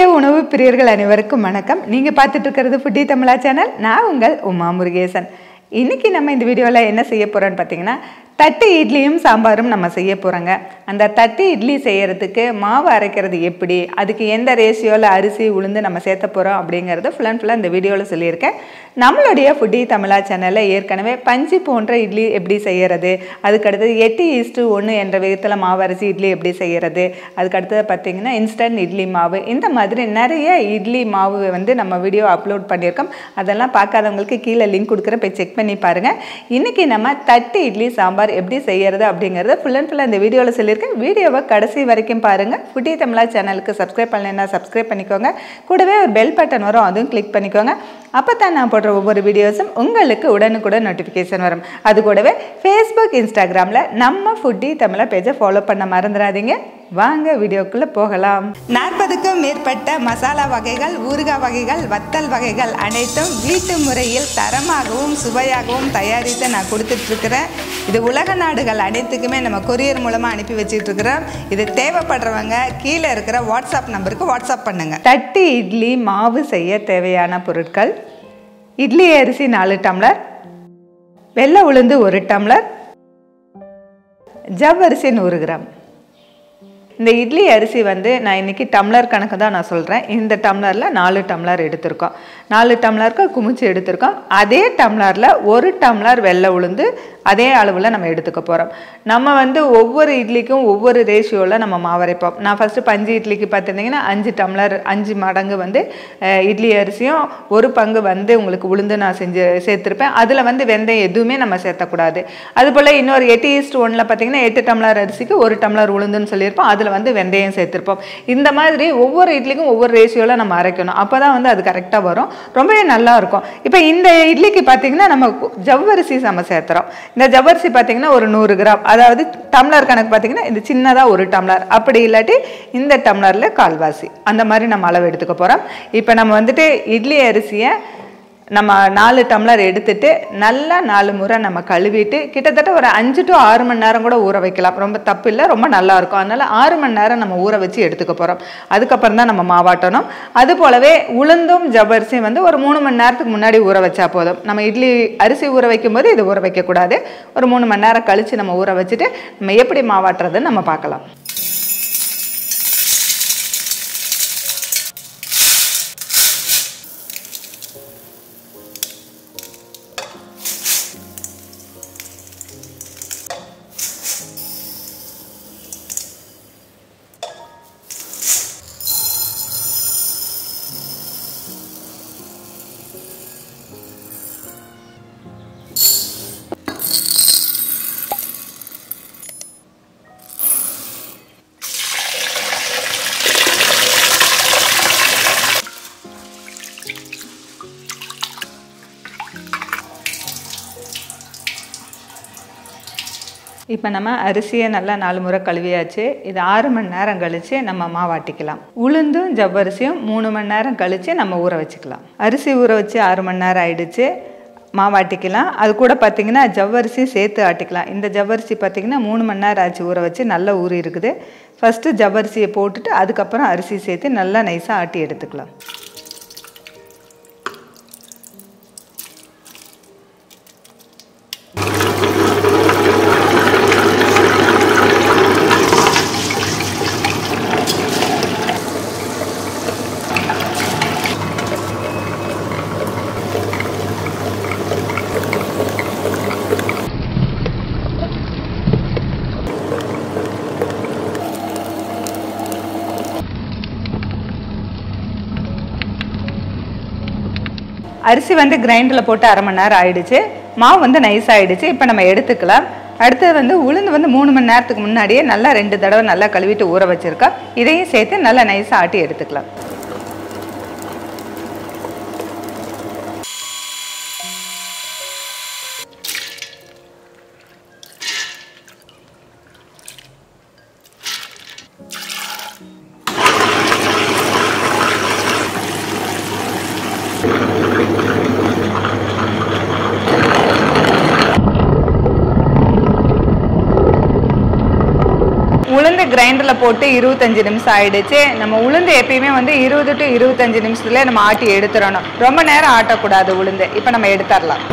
இன்றைய உணவு பிரியர்கள் அனைவருக்கும் வணக்கம் நீங்கள் பார்த்துட்டு இருக்கிறது ஃபுட்டி தமிழா சேனல் நான் உங்கள் உமா முருகேசன் இன்னைக்கு நம்ம இந்த வீடியோவில் என்ன செய்ய போகிறோன்னு பார்த்தீங்கன்னா தட்டு இட்லியும் சாம்பாரும் நம்ம செய்ய போகிறோங்க அந்த தட்டு இட்லி செய்யறதுக்கு மாவு அரைக்கிறது எப்படி அதுக்கு எந்த ரேஷியோவில் அரிசி உளுந்து நம்ம சேர்த்த போகிறோம் அப்படிங்கிறது ஃபுல் அண்ட் ஃபுல்லாக இந்த வீடியோவில் சொல்லியிருக்கேன் நம்மளுடைய ஃபுட்டி தமிழா சேனலில் ஏற்கனவே பஞ்சு போன்ற இட்லி எப்படி செய்யறது அதுக்கடுத்தது எட்டு ஈஸ்ட்டு ஒன்று என்ற விதத்தில் மாவு அரைச்சி இட்லி எப்படி செய்யறது அதுக்கடுத்தது பார்த்தீங்கன்னா இன்ஸ்டன்ட் இட்லி மாவு இந்த மாதிரி நிறைய இட்லி மாவு வந்து நம்ம வீடியோ அப்லோட் பண்ணியிருக்கோம் அதெல்லாம் பார்க்காதவங்களுக்கு கீழே லிங்க் கொடுக்குறேன் போய் செக் பண்ணி பாருங்கள் இன்றைக்கி நம்ம தட்டு இட்லி சாம்பார் எப்படி செய்யறது அப்படிங்கிறத ஃபுல் அண்ட் ஃபுல்லாக இந்த வீடியோவில் சொல்லியிருக்கேன் வீடியோவை கடைசி வரைக்கும் பாருங்கள் ஃபுட்டி தமிழா சேனலுக்கு சப்ஸ்கிரைப் பண்ணலைன்னா சப்ஸ்கிரைப் பண்ணிக்கோங்க கூடவே ஒரு பெல் பட்டன் வரும் அதுவும் கிளிக் பண்ணிக்கோங்க அப்போ தான் நான் போடுற ஒவ்வொரு வீடியோஸும் உங்களுக்கு உடனுக்குடன் நோட்டிஃபிகேஷன் வரும் அது கூடவே ஃபேஸ்புக் இன்ஸ்டாகிராமில் நம்ம ஃபுட்டி தமிழா பேஜை ஃபாலோ பண்ண மறந்துடாதீங்க வாங்க வீடியோக்குள்ளே போகலாம் நாற்பதுக்கும் மேற்பட்ட மசாலா வகைகள் ஊறுகாய் வகைகள் வத்தல் வகைகள் அனைத்தும் வீட்டு முறையில் தரமாகவும் சுவையாகவும் தயாரித்து நான் கொடுத்துட்ருக்குறேன் இது உலக நாடுகள் அனைத்துக்குமே நம்ம கொரியர் மூலமாக அனுப்பி வச்சிட்ருக்குறோம் இது தேவைப்படுறவங்க கீழே இருக்கிற வாட்ஸ்அப் நம்பருக்கு வாட்ஸ்அப் பண்ணுங்கள் தட்டு இட்லி மாவு செய்ய தேவையான பொருட்கள் இட்லி அரிசி நாலு டம்ளர் வெள்ளை உளுந்து ஒரு டம்ளர் ஜவ்வரிசி நூறு கிராம் இந்த இட்லி அரிசி வந்து நான் இன்றைக்கி டம்ளர் கணக்கு தான் நான் சொல்கிறேன் இந்த டம்ளரில் நாலு டம்ளர் எடுத்திருக்கோம் நாலு டம்ளருக்கு குமிச்சு எடுத்திருக்கோம் அதே டம்ளரில் ஒரு டம்ளர் வெள்ளை உளுந்து அதே அளவில் நம்ம எடுத்துக்க போகிறோம் நம்ம வந்து ஒவ்வொரு இட்லிக்கும் ஒவ்வொரு ரேஷியோவில் நம்ம மாவரைப்போம் நான் ஃபஸ்ட்டு பஞ்சு இட்லிக்கு பார்த்துட்டிங்கன்னா அஞ்சு டம்ளர் அஞ்சு மடங்கு வந்து அஹ், இட்லி அரிசியும் ஒரு பங்கு வந்து உங்களுக்கு உளுந்து நான் செஞ்சு சேர்த்துருப்பேன் அதில் வந்து வெந்தயம் எதுவுமே நம்ம சேர்த்தக்கூடாது அதுபோல் இன்னொரு எட்டு ஈஸ்ட் ஒன்றில் பார்த்தீங்கன்னா எட்டு டம்ளர் அரிசிக்கு ஒரு டம்ளர் உளுந்துன்னு சொல்லியிருப்போம் அதில் வந்து வெந்தயம் சேர்த்துருப்போம் இந்த மாதிரி ஒவ்வொரு இட்லிக்கும் ஒவ்வொரு ரேஷியோவில் நம்ம அரைக்கணும் அப்போ தான் வந்து அது கரெக்டாக வரும் ரொம்பவே நல்லா இருக்கும் இப்போ இந்த இட்லிக்கு பார்த்தீங்கன்னா நம்ம கு- ஜவ்வரிசி நம்ம சேர்த்துறோம் இந்த ஜவ்வரிசி பார்த்தீங்கன்னா ஒரு நூறு கிராம் அதாவது டம்ளர் கணக்கு பார்த்தீங்கன்னா இது சின்னதாக ஒரு டம்ளர் அப்படி இல்லாட்டி இந்த டம்ளரில் கால்வாசி அந்த மாதிரி நம்ம அளவு எடுத்துக்க போகிறோம் இப்போ நம்ம வந்துட்டு இட்லி அரிசியை நம்ம நாலு டம்ளர் எடுத்துட்டு நல்லா நாலு முறை நம்ம கழுவிட்டு கிட்டத்தட்ட ஒரு அஞ்சு டு ஆறு மணி நேரம் கூட ஊற வைக்கலாம் ரொம்ப தப்பு இல்லை ரொம்ப நல்லா இருக்கும் அதனால ஆறு மணி நேரம் நம்ம ஊற வச்சு எடுத்துக்க போகிறோம் அதுக்கப்புறம் தான் நம்ம மாவாட்டணும் அது போலவே உளுந்தும் ஜவ்வரிசியும் வந்து ஒரு மூணு மணி நேரத்துக்கு முன்னாடி ஊற வச்சா போதும் நம்ம இட்லி அரிசி ஊற வைக்கும்போது இது ஊற வைக்கக்கூடாது ஒரு மூணு மணி நேரம் கழித்து நம்ம ஊற வச்சுட்டு நம்ம எப்படி மாவாட்டுறதுன்னு நம்ம பார்க்கலாம் இப்போ நம்ம அரிசியை நல்லா நாலு முறை கழுவியாச்சு இது ஆறு மணி நேரம் கழித்து நம்ம மாவாட்டிக்கலாம் உளுந்தும் ஜவ்வரிசியும் மூணு மணி நேரம் கழித்து நம்ம ஊற வச்சுக்கலாம் அரிசி ஊற வச்சு ஆறு மணி நேரம் ஆயிடுச்சு மாவாட்டிக்கலாம் அது கூட பார்த்தீங்கன்னா ஜவ்வரிசி சேர்த்து ஆட்டிக்கலாம் இந்த ஜவ்வரிசி பார்த்தீங்கன்னா மூணு மணி நேரம் ஆச்சு ஊற வச்சு நல்லா ஊறி இருக்குது ஃபஸ்ட்டு ஜவ்வரிசியை போட்டுட்டு அதுக்கப்புறம் அரிசி சேர்த்து நல்லா நைஸாக ஆட்டி எடுத்துக்கலாம் அரிசி வந்து கிரைண்டரில் போட்டு அரை மணி நேரம் ஆயிடுச்சு மாவு வந்து நைஸ் ஆயிடுச்சு இப்போ நம்ம எடுத்துக்கலாம் அடுத்தது வந்து உளுந்து வந்து மூணு மணி நேரத்துக்கு முன்னாடியே நல்லா ரெண்டு தடவை நல்லா கழுவிட்டு ஊற வச்சிருக்கா இதையும் சேர்த்து நல்லா நைஸாக ஆட்டி எடுத்துக்கலாம் கிரைண்டரில் போட்டு இருபத்தஞ்சு நிமிஷம் ஆயிடுச்சு நம்ம உளுந்து எப்பயுமே வந்து இருபது டு இருபத்தஞ்சு நிமிஷத்துல நம்ம ஆட்டி எடுத்துடணும் ரொம்ப நேரம் ஆட்டக்கூடாது உளுந்து இப்போ நம்ம எடுத்துடலாம்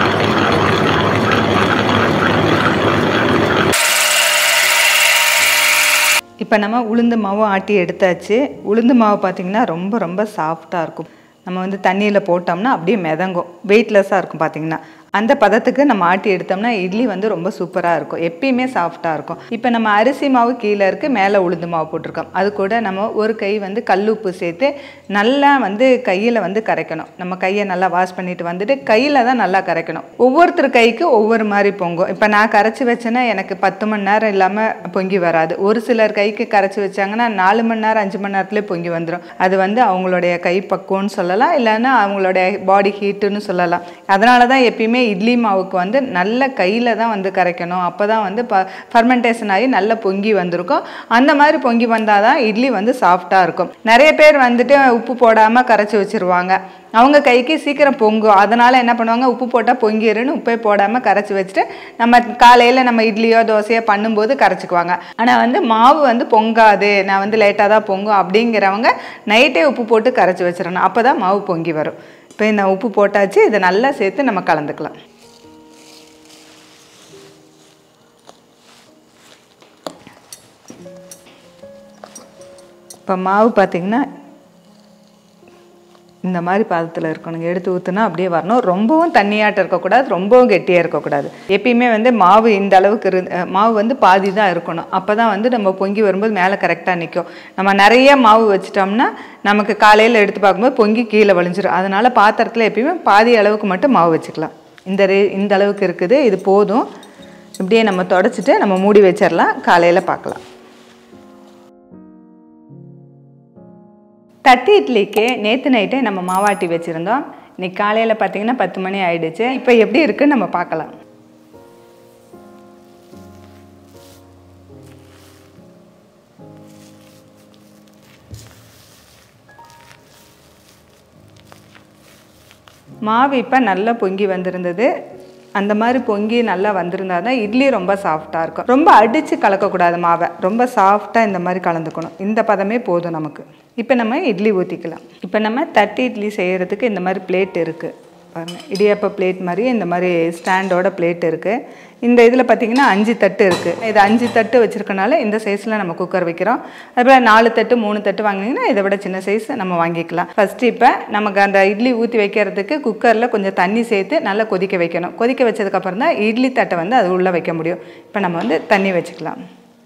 இப்போ நம்ம உளுந்து மாவு ஆட்டி எடுத்தாச்சு உளுந்து மாவு பார்த்திங்கன்னா ரொம்ப ரொம்ப சாஃப்டாக இருக்கும் நம்ம வந்து தண்ணியில் போட்டோம்னா அப்படியே மிதங்கும் வெயிட்லெஸ்ஸாக இருக்கும் பார்த்திங்கன்னா அந்த பதத்துக்கு நம்ம ஆட்டி எடுத்தோம்னா இட்லி வந்து ரொம்ப சூப்பராக இருக்கும் எப்பயுமே சாஃப்டாக இருக்கும் இப்போ நம்ம அரிசி மாவு கீழே இருக்குது மேலே உளுந்து மாவு போட்டிருக்கோம் அது கூட நம்ம ஒரு கை வந்து கல்லுப்பு சேர்த்து நல்லா வந்து கையில் வந்து கரைக்கணும் நம்ம கையை நல்லா வாஷ் பண்ணிட்டு வந்துட்டு கையில் தான் நல்லா கரைக்கணும் ஒவ்வொருத்தர் கைக்கு ஒவ்வொரு மாதிரி பொங்கும் இப்போ நான் கரைச்சி வச்சேன்னா எனக்கு பத்து மணி நேரம் இல்லாமல் பொங்கி வராது ஒரு சிலர் கைக்கு கரைச்சி வச்சாங்கன்னா நாலு மணி நேரம் அஞ்சு மணி நேரத்துலேயே பொங்கி வந்துடும் அது வந்து அவங்களுடைய கை பக்குவம்னு சொல்லலாம் இல்லைன்னா அவங்களுடைய பாடி ஹீட்டுன்னு சொல்லலாம் அதனால தான் எப்பயுமே இட்லி மாவுக்கு வந்து நல்ல கையில் தான் வந்து கரைக்கணும் அப்போ தான் வந்து ப ஃபர்மெண்டேஷன் ஆகி நல்லா பொங்கி வந்திருக்கும் அந்த மாதிரி பொங்கி வந்தால் தான் இட்லி வந்து சாஃப்டாக இருக்கும் நிறைய பேர் வந்துட்டு உப்பு போடாமல் கரைச்சி வச்சுருவாங்க அவங்க கைக்கு சீக்கிரம் பொங்கும் அதனால் என்ன பண்ணுவாங்க உப்பு போட்டால் பொங்கிருன்னு உப்பே போடாமல் கரைச்சி வச்சுட்டு நம்ம காலையில் நம்ம இட்லியோ தோசையோ பண்ணும்போது கரைச்சிக்குவாங்க ஆனால் வந்து மாவு வந்து பொங்காது நான் வந்து லேட்டாக தான் பொங்கும் அப்படிங்கிறவங்க நைட்டே உப்பு போட்டு கரைச்சி வச்சிடணும் அப்போ தான் மாவு பொங்கி வரும் இப்போ இந்த உப்பு போட்டாச்சு இதை நல்லா சேர்த்து நம்ம கலந்துக்கலாம் இப்போ மாவு பார்த்திங்கன்னா இந்த மாதிரி பதத்தில் இருக்கணுங்க எடுத்து ஊற்றுனா அப்படியே வரணும் ரொம்பவும் தண்ணியாட்டம் இருக்கக்கூடாது ரொம்பவும் கெட்டியாக இருக்கக்கூடாது எப்பயுமே வந்து மாவு இந்த அளவுக்கு இரு மாவு வந்து பாதி தான் இருக்கணும் அப்போ தான் வந்து நம்ம பொங்கி வரும்போது மேலே கரெக்டாக நிற்கும் நம்ம நிறைய மாவு வச்சிட்டோம்னா நமக்கு காலையில் எடுத்து பார்க்கும்போது பொங்கி கீழே வழிஞ்சிரும் அதனால் பாத்திரத்தில் எப்பயுமே பாதி அளவுக்கு மட்டும் மாவு வச்சுக்கலாம் இந்த ரே இந்த அளவுக்கு இருக்குது இது போதும் இப்படியே நம்ம தொடச்சிட்டு நம்ம மூடி வச்சிடலாம் காலையில் பார்க்கலாம் தட்டு இட்லிக்கு நேற்று நைட்டே நம்ம மாவாட்டி வச்சுருந்தோம் இன்னைக்கு காலையில் பார்த்தீங்கன்னா பத்து மணி ஆயிடுச்சு இப்போ எப்படி இருக்குன்னு நம்ம பார்க்கலாம் மாவு இப்போ நல்லா பொங்கி வந்திருந்தது அந்த மாதிரி பொங்கி நல்லா வந்திருந்தா தான் இட்லி ரொம்ப சாஃப்டாக இருக்கும் ரொம்ப அடித்து கலக்கக்கூடாது மாவை ரொம்ப சாஃப்டாக இந்த மாதிரி கலந்துக்கணும் இந்த பதமே போதும் நமக்கு இப்போ நம்ம இட்லி ஊற்றிக்கலாம் இப்போ நம்ம தட்டு இட்லி செய்கிறதுக்கு இந்த மாதிரி பிளேட் இருக்குது பாருங்கள் இடியாப்ப பிளேட் மாதிரி இந்த மாதிரி ஸ்டாண்டோட பிளேட் இருக்குது இந்த இதில் பார்த்திங்கன்னா அஞ்சு தட்டு இருக்குது இது அஞ்சு தட்டு வச்சுருக்கனால இந்த சைஸில் நம்ம குக்கர் வைக்கிறோம் அதுபோல் நாலு தட்டு மூணு தட்டு வாங்கினீங்கன்னா இதை விட சின்ன சைஸ் நம்ம வாங்கிக்கலாம் ஃபஸ்ட்டு இப்போ நமக்கு அந்த இட்லி ஊற்றி வைக்கிறதுக்கு குக்கரில் கொஞ்சம் தண்ணி சேர்த்து நல்லா கொதிக்க வைக்கணும் கொதிக்க வச்சதுக்கப்புறம் தான் இட்லி தட்டை வந்து அது உள்ளே வைக்க முடியும் இப்போ நம்ம வந்து தண்ணி வச்சுக்கலாம்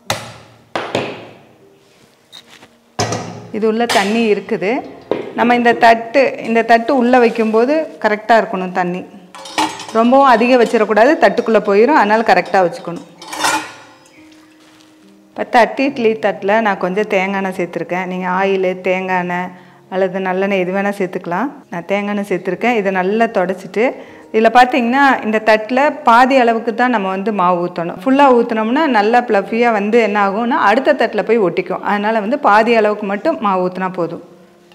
இது உள்ள தண்ணி இருக்குது நம்ம இந்த தட்டு இந்த தட்டு உள்ளே வைக்கும்போது கரெக்டாக இருக்கணும் தண்ணி ரொம்பவும் அதிகம் வச்சிடக்கூடாது தட்டுக்குள்ளே போயிடும் அதனால் கரெக்டாக வச்சுக்கணும் இப்போ தட்டு இட்லி தட்டில் நான் கொஞ்சம் தேங்காய் எண்ணெய் சேர்த்துருக்கேன் நீங்கள் ஆயில் தேங்காய் எண்ணெய் அல்லது நல்லெண்ணெய் எது வேணால் சேர்த்துக்கலாம் நான் தேங்காய் எண்ணெய் சேர்த்துருக்கேன் இதை நல்லா தொடச்சிட்டு இதில் பார்த்தீங்கன்னா இந்த தட்டில் பாதி அளவுக்கு தான் நம்ம வந்து மாவு ஊற்றணும் ஃபுல்லாக ஊற்றினோம்னா நல்லா ப்ளஃபியாக வந்து என்ன ஆகும்னா அடுத்த தட்டில் போய் ஒட்டிக்கும் அதனால் வந்து பாதி அளவுக்கு மட்டும் மாவு ஊற்றினா போதும்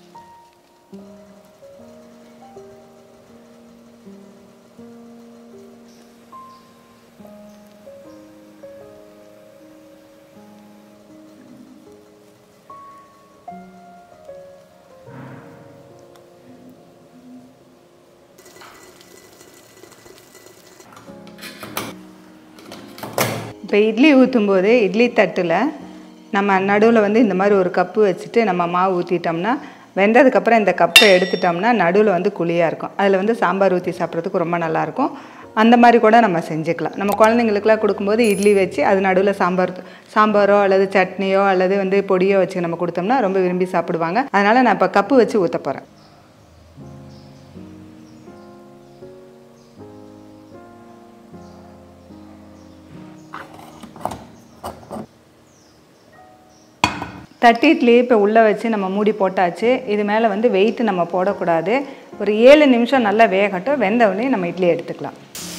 இப்போ இட்லி ஊற்றும் போது இட்லி தட்டில் நம்ம நடுவில் வந்து இந்த மாதிரி ஒரு கப்பு வச்சுட்டு நம்ம மாவு ஊற்றிட்டோம்னா வெந்ததுக்கப்புறம் இந்த கப்பை எடுத்துட்டோம்னா நடுவில் வந்து குழியாக இருக்கும் அதில் வந்து சாம்பார் ஊற்றி சாப்பிட்றதுக்கு ரொம்ப நல்லாயிருக்கும் அந்த மாதிரி கூட நம்ம செஞ்சுக்கலாம் நம்ம குழந்தைங்களுக்குலாம் கொடுக்கும்போது இட்லி வச்சு அது நடுவில் சாம்பார் சாம்பாரோ அல்லது சட்னியோ அல்லது வந்து பொடியோ வச்சு நம்ம கொடுத்தோம்னா ரொம்ப விரும்பி சாப்பிடுவாங்க அதனால் நான் இப்போ கப்பு வச்சு ஊற்ற போகிறேன் தட்டு இட்லி இப்போ உள்ளே வச்சு நம்ம மூடி போட்டாச்சு இது மேலே வந்து வெயிட் நம்ம போடக்கூடாது ஒரு ஏழு நிமிஷம் நல்லா வேகட்டும் வெந்த உடனே நம்ம இட்லி எடுத்துக்கலாம்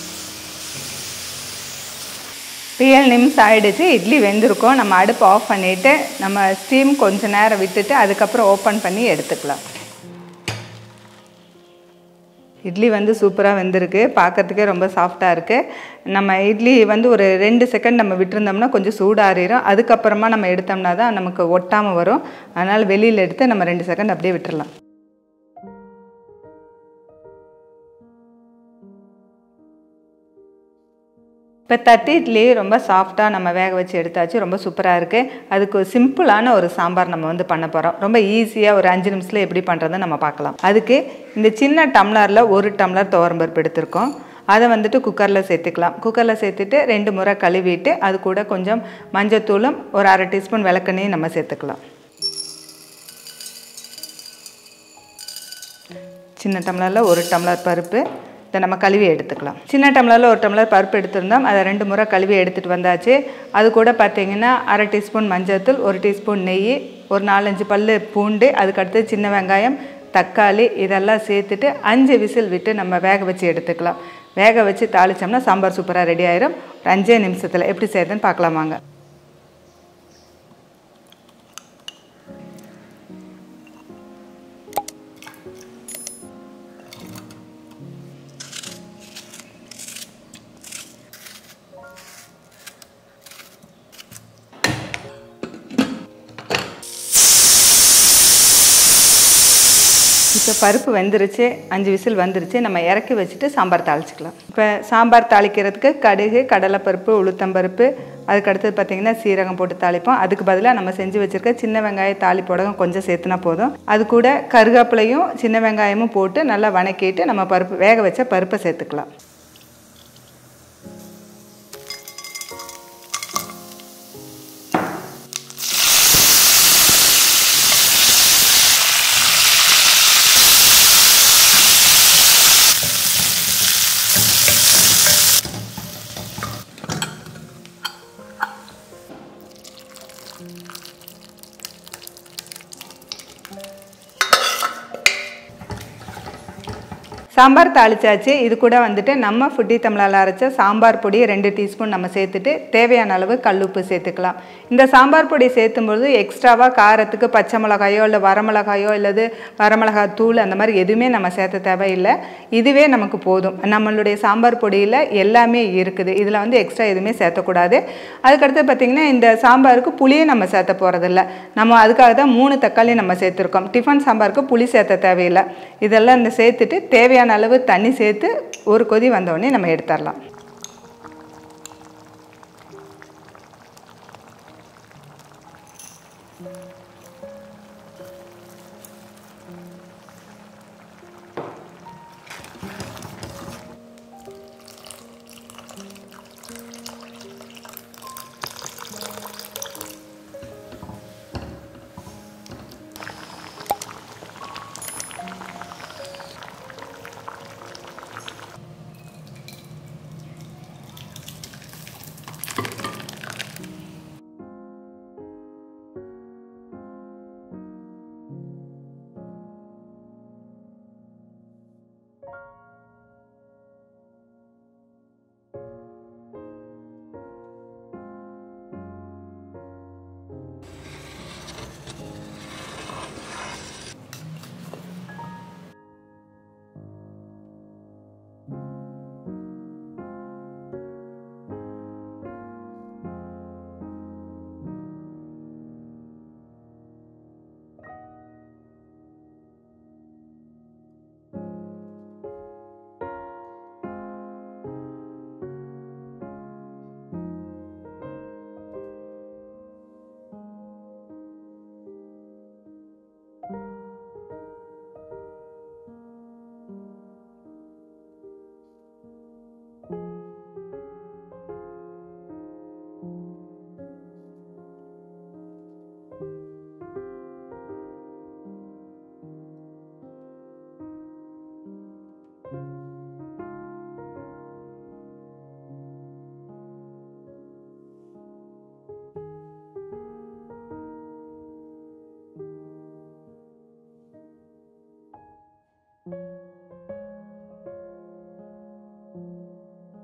இப்போ ஏழு நிமிஷம் ஆயிடுச்சு இட்லி வெந்திருக்கும் நம்ம அடுப்பு ஆஃப் பண்ணிவிட்டு நம்ம ஸ்டீம் கொஞ்ச நேரம் விட்டுட்டு அதுக்கப்புறம் ஓப்பன் பண்ணி எடுத்துக்கலாம் இட்லி வந்து சூப்பராக வெந்திருக்கு பார்க்கறதுக்கே ரொம்ப சாஃப்டாக இருக்குது நம்ம இட்லி வந்து ஒரு ரெண்டு செகண்ட் நம்ம விட்டுருந்தோம்னா கொஞ்சம் சூடாறிடும் அதுக்கப்புறமா நம்ம எடுத்தோம்னா தான் நமக்கு ஒட்டாமல் வரும் அதனால் வெளியில் எடுத்து நம்ம ரெண்டு செகண்ட் அப்படியே விட்டுறலாம் இப்போ தட்டு இட்லி ரொம்ப சாஃப்டாக நம்ம வேக வச்சு எடுத்தாச்சு ரொம்ப சூப்பராக இருக்குது அதுக்கு ஒரு சிம்பிளான ஒரு சாம்பார் நம்ம வந்து பண்ண போகிறோம் ரொம்ப ஈஸியாக ஒரு அஞ்சு நிமிஷத்தில் எப்படி பண்ணுறதுன்னு நம்ம பார்க்கலாம் அதுக்கு இந்த சின்ன டம்ளரில் ஒரு டம்ளர் துவரம்பருப்பு எடுத்திருக்கோம் அதை வந்துட்டு குக்கரில் சேர்த்துக்கலாம் குக்கரில் சேர்த்துட்டு ரெண்டு முறை கழுவிட்டு அது கூட கொஞ்சம் மஞ்சத்தூளும் ஒரு அரை டீஸ்பூன் விளக்கெண்ணையும் நம்ம சேர்த்துக்கலாம் சின்ன டம்ளரில் ஒரு டம்ளர் பருப்பு இதை நம்ம கழுவி எடுத்துக்கலாம் சின்ன டம்ளரில் ஒரு டம்ளர் பருப்பு எடுத்திருந்தோம் அதை ரெண்டு முறை கழுவி எடுத்துகிட்டு வந்தாச்சு அது கூட பார்த்தீங்கன்னா அரை டீஸ்பூன் மஞ்சள்தூள் ஒரு டீஸ்பூன் நெய் ஒரு நாலஞ்சு பல் பூண்டு அதுக்கடுத்து சின்ன வெங்காயம் தக்காளி இதெல்லாம் சேர்த்துட்டு அஞ்சு விசில் விட்டு நம்ம வேக வச்சு எடுத்துக்கலாம் வேக வச்சு தாளித்தோம்னா சாம்பார் சூப்பராக ரெடி ஆயிரும் ஒரு அஞ்சே நிமிஷத்தில் எப்படி செய்யுதுன்னு பார்க்கலாம் வாங்க இப்போ பருப்பு வெந்துருச்சு அஞ்சு விசில் வந்துருச்சு நம்ம இறக்கி வச்சுட்டு சாம்பார் தாளிச்சிக்கலாம் இப்போ சாம்பார் தாளிக்கிறதுக்கு கடுகு கடலைப்பருப்பு உளுத்தம்பருப்பு அதுக்கு அடுத்தது பார்த்திங்கன்னா சீரகம் போட்டு தாளிப்போம் அதுக்கு பதிலாக நம்ம செஞ்சு வச்சுருக்க சின்ன வெங்காய தாளிப்போடகம் கொஞ்சம் சேர்த்துனா போதும் அது கூட கருவேப்பிலையும் சின்ன வெங்காயமும் போட்டு நல்லா வணக்கிட்டு நம்ம பருப்பு வேக வச்ச பருப்பை சேர்த்துக்கலாம் சாம்பார் தாளிச்சாச்சு இது கூட வந்துட்டு நம்ம ஃபுட்டி தமிழால் அரைச்ச சாம்பார் பொடி ரெண்டு டீஸ்பூன் நம்ம சேர்த்துட்டு தேவையான அளவு கல்லுப்பு சேர்த்துக்கலாம் இந்த சாம்பார் பொடி சேர்த்தும்போது எக்ஸ்ட்ராவாக காரத்துக்கு பச்சை மிளகாயோ இல்லை வரமிளகாயோ இல்லது வரமிளகாய் தூள் அந்த மாதிரி எதுவுமே நம்ம சேர்த்த தேவையில்லை இதுவே நமக்கு போதும் நம்மளுடைய சாம்பார் பொடியில் எல்லாமே இருக்குது இதில் வந்து எக்ஸ்ட்ரா எதுவுமே சேர்த்தக்கூடாது அதுக்கடுத்து பார்த்திங்கன்னா இந்த சாம்பாருக்கு புளியும் நம்ம சேர்த்த போகிறதில்ல நம்ம அதுக்காக தான் மூணு தக்காளி நம்ம சேர்த்துருக்கோம் டிஃபன் சாம்பாருக்கு புளி சேர்த்த தேவையில்லை இதெல்லாம் இந்த சேர்த்துட்டு தேவையான அளவு தண்ணி சேர்த்து ஒரு கொதி வந்தோடனே நம்ம எடுத்துடலாம்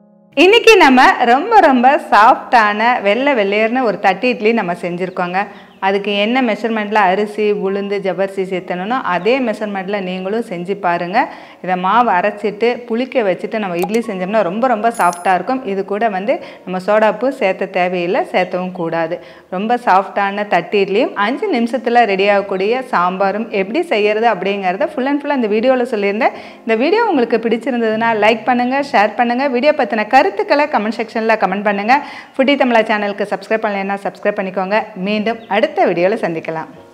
இன்னைக்கு நம்ம ரொம்ப ரொம்ப சாஃப்டான வெள்ளை வெள்ளையர்னு ஒரு தட்டு இட்லி நம்ம செஞ்சுருக்கோங்க அதுக்கு என்ன மெஷர்மெண்ட்டில் அரிசி உளுந்து ஜவ்வரிசி சேர்த்தணும்னோ அதே மெஷர்மெண்ட்டில் நீங்களும் செஞ்சு பாருங்கள் இதை மாவு அரைச்சிட்டு புளிக்க வச்சுட்டு நம்ம இட்லி செஞ்சோம்னா ரொம்ப ரொம்ப சாஃப்டாக இருக்கும் இது கூட வந்து நம்ம சோடாப்பு சேர்த்த தேவையில்லை சேர்த்தவும் கூடாது ரொம்ப சாஃப்டான தட்டு இட்லியும் அஞ்சு நிமிஷத்தில் ரெடி ஆகக்கூடிய சாம்பாரும் எப்படி செய்கிறது அப்படிங்கிறத ஃபுல் அண்ட் ஃபுல்லாக இந்த வீடியோவில் சொல்லியிருந்தேன் இந்த வீடியோ உங்களுக்கு பிடிச்சிருந்ததுன்னா லைக் பண்ணுங்கள் ஷேர் பண்ணுங்கள் வீடியோ பற்றின கருத்துக்களை கமெண்ட் செக்ஷனில் கமெண்ட் பண்ணுங்கள் ஃபுட்டி தமிழா சேனலுக்கு சப்ஸ்கிரைப் பண்ணலைன்னா சப்ஸ்கிரைப் பண்ணிக்கோங்க மீண்டும் அடுத்த வீடியோவில் சந்திக்கலாம்